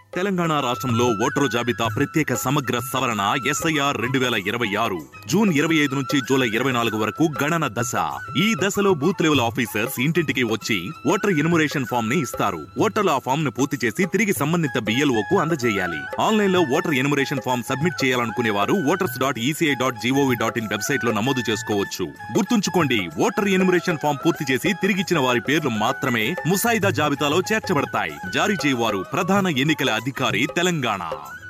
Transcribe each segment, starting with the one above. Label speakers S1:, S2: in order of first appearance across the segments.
S1: తెలంగాణ రాష్ట్రంలో ఓటరు జాబితా ప్రత్యేక సమగ్ర సవరణ ఎస్ఐఆర్ రెండు వేల ఇరవై ఆరు జూన్ ఇరవై ఐదు నుంచి జూలై ఇరవై నాలుగు వరకు గణన దశ ఈ దశలో బూత్ లెవెల్ ఆఫీసర్స్ ఇంటింటికి వచ్చి ఓటర్ ఇన్మురేషన్ ఫామ్ ని ఇస్తారు ఓటర్లు ఆ ఫామ్ ను పూర్తి చేసి తిరిగి సంబంధిత బిఎల్ఓ కు అందజేయాలి ఆన్లైన్ లో ఓటర్ ఇన్మురేషన్ ఫామ్ సబ్మిట్ చేయాలనుకునే వారు voters dot ECI dot GOV dot in website లో నమోదు చేసుకోవచ్చు గుర్తుంచుకోండి ఓటర్ ఇన్మురేషన్ ఫామ్ పూర్తి చేసి తిరిగిచ్చిన వారి పేర్లు మాత్రమే ముసాయిదా జాబితాలో చేర్చబడతాయి జారీ చేయవారు ప్రధాన ఎన్నికల అధికారి తెలంగాణ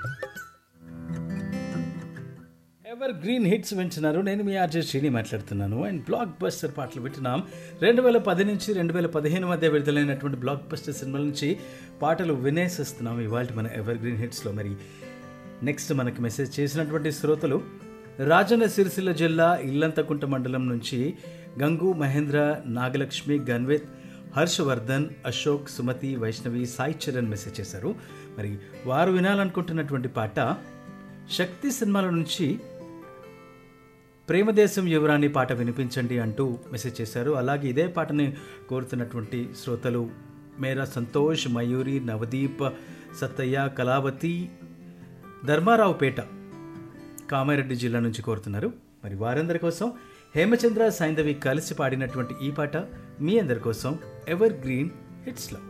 S2: ఎవర్ గ్రీన్ హిట్స్ వింటున్నారు నేను మీ ఆర్జే శ్రీని మాట్లాడుతున్నాను అండ్ బ్లాక్ బస్టర్ పాటలు వింటున్నాం రెండు వేల పది నుంచి రెండు వేల పదిహేను మధ్య విడుదలైనటువంటి బ్లాక్ బస్టర్ సినిమాల నుంచి పాటలు వినేసిస్తున్నాం ఇవాళ మన ఎవర్ గ్రీన్ హిట్స్లో మరి నెక్స్ట్ మనకి మెసేజ్ చేసినటువంటి శ్రోతలు రాజన్న సిరిసిల్ల జిల్లా ఇల్లంతకుంట మండలం నుంచి గంగు మహేంద్ర నాగలక్ష్మి గన్వేత్ హర్షవర్ధన్ అశోక్ సుమతి వైష్ణవి సాయి చరణ్ మెసేజ్ చేశారు మరి వారు వినాలనుకుంటున్నటువంటి పాట శక్తి సినిమాల నుంచి ప్రేమదేశం యువరాణి పాట వినిపించండి అంటూ మెసేజ్ చేశారు అలాగే ఇదే పాటని కోరుతున్నటువంటి శ్రోతలు మేరా సంతోష్ మయూరి నవదీప్ సత్తయ్య కళావతి ధర్మారావుపేట కామారెడ్డి జిల్లా నుంచి కోరుతున్నారు మరి వారందరి కోసం హేమచంద్ర సైంధవి కలిసి పాడినటువంటి ఈ పాట మీ అందరి కోసం ఎవర్ గ్రీన్ హిట్స్లో